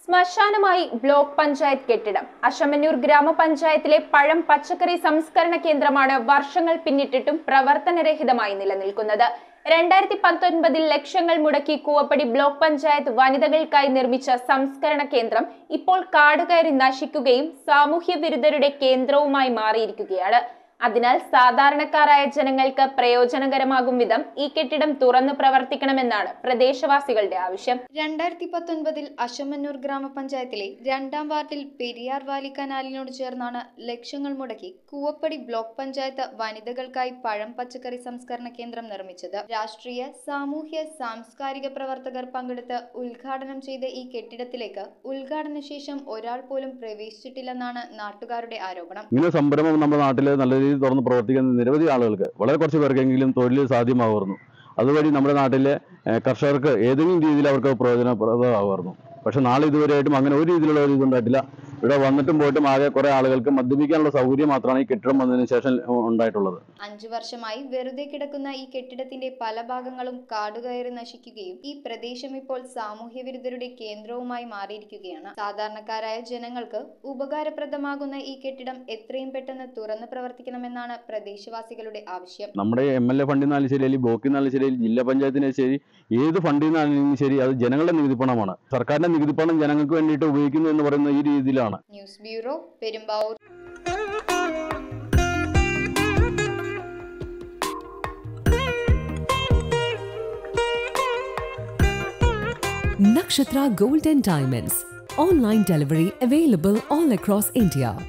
ശ്മശാനമായി block panchayat കെട്ടിടം അശമന്നൂർ ഗ്രാമപഞ്ചായത്തിലെ പഴം പച്ചക്കറി സംസ്കരണ കേന്ദ്രമാണ് വർഷങ്ങൾ പിന്നിട്ടിട്ടും പ്രവർത്തനരഹിതമായി നിലനിൽക്കുന്നത് രണ്ടായിരത്തി പത്തൊൻപതിൽ ലക്ഷങ്ങൾ മുടക്കി കൂവപ്പടി ബ്ലോക്ക് പഞ്ചായത്ത് വനിതകൾക്കായി നിർമ്മിച്ച സംസ്കരണ കേന്ദ്രം ഇപ്പോൾ കാടുകയറി നശിക്കുകയും സാമൂഹ്യ വിരുദ്ധരുടെ കേന്ദ്രവുമായി മാറിയിരിക്കുകയാണ് അതിനാൽ സാധാരണക്കാരായ ജനങ്ങൾക്ക് പ്രയോജനകരമാകും വിധം ഈ കെട്ടിടം തുറന്നു പ്രവർത്തിക്കണമെന്നാണ് പ്രദേശവാസികളുടെ ആവശ്യം രണ്ടായിരത്തി പത്തൊൻപതിൽ അശമന്നൂർ ഗ്രാമപഞ്ചായത്തിലെ രണ്ടാം വാർഡിൽ പെരിയാർ വാലി കനാലിനോട് ചേർന്നാണ് ലക്ഷങ്ങൾ മുടക്കി കൂവപ്പടി ബ്ലോക്ക് പഞ്ചായത്ത് വനിതകൾക്കായി പഴം പച്ചക്കറി സംസ്കരണ കേന്ദ്രം നിർമ്മിച്ചത് രാഷ്ട്രീയ സാമൂഹ്യ സാംസ്കാരിക പ്രവർത്തകർ പങ്കെടുത്ത് ഉദ്ഘാടനം ചെയ്ത ഈ കെട്ടിടത്തിലേക്ക് ഉദ്ഘാടന ശേഷം ഒരാൾ പോലും പ്രവേശിച്ചിട്ടില്ലെന്നാണ് നാട്ടുകാരുടെ ആരോപണം ഇങ്ങനെ സംരംഭം നമ്മുടെ നാട്ടിൽ നല്ല രീതിയിൽ തുറന്ന് പ്രവർത്തിക്കുന്ന നിരവധി ആളുകൾക്ക് വളരെ കുറച്ച് പേർക്കെങ്കിലും തൊഴിൽ സാധ്യമാകുമായിരുന്നു അതുവഴി നമ്മുടെ നാട്ടിലെ ഏഹ്, കർഷകർക്ക് ഏതെങ്കിലും രീതിയിൽ അവർക്ക് പ്രയോജനപ്രദമാകുമായിരുന്നു പക്ഷെ നാളെ ഇതുവരെയായിട്ടും അങ്ങനെ ഒരു രീതിയിലുള്ള ഒരു ഇതുണ്ടായിട്ടില്ല ഇവിടെ വന്നിട്ടും പോയിട്ടും ആകെ കുറെ ആളുകൾക്ക് മദ്യപിക്കാനുള്ള സൗകര്യം മാത്രമാണ് ഈ കെട്ടിടം വന്നതിന് ശേഷം ഉണ്ടായിട്ടുള്ളത് അഞ്ചു വർഷമായി വെറുതെ കിടക്കുന്ന ഈ കെട്ടിടത്തിന്റെ പല ഭാഗങ്ങളും കാടുകയറി നശിക്കുകയും ഈ പ്രദേശം ഇപ്പോൾ സാമൂഹ്യ വിരുദ്ധരുടെ കേന്ദ്രവുമായി മാറിയിരിക്കുകയാണ് സാധാരണക്കാരായ ജനങ്ങൾക്ക് ഉപകാരപ്രദമാകുന്ന ഈ കെട്ടിടം എത്രയും പെട്ടെന്ന് തുറന്നു പ്രവർത്തിക്കണമെന്നാണ് പ്രദേശവാസികളുടെ ആവശ്യം നമ്മുടെ എം എൽ എ ഫണ്ടിൽ നിന്നാലും ശരി അല്ലെങ്കിൽ ബ്ലോക്കിൽ നിന്നാലും ശരി അല്ലെങ്കിൽ ജില്ലാ പഞ്ചായത്തിന് ശരി ഏത് ഫണ്ടിൽ നിന്നാലും ശരി അത് ജനങ്ങളുടെ നികുതി പണമാണ് സർക്കാരിന്റെ നികുതി പണം ജനങ്ങൾക്ക് വേണ്ടിയിട്ട് ഉപയോഗിക്കുന്നു എന്ന് പറയുന്ന ഈ രീതിയിലാണ് news bureau Perumbavoor Nakshatra Gold and Diamonds. Online delivery available all across India.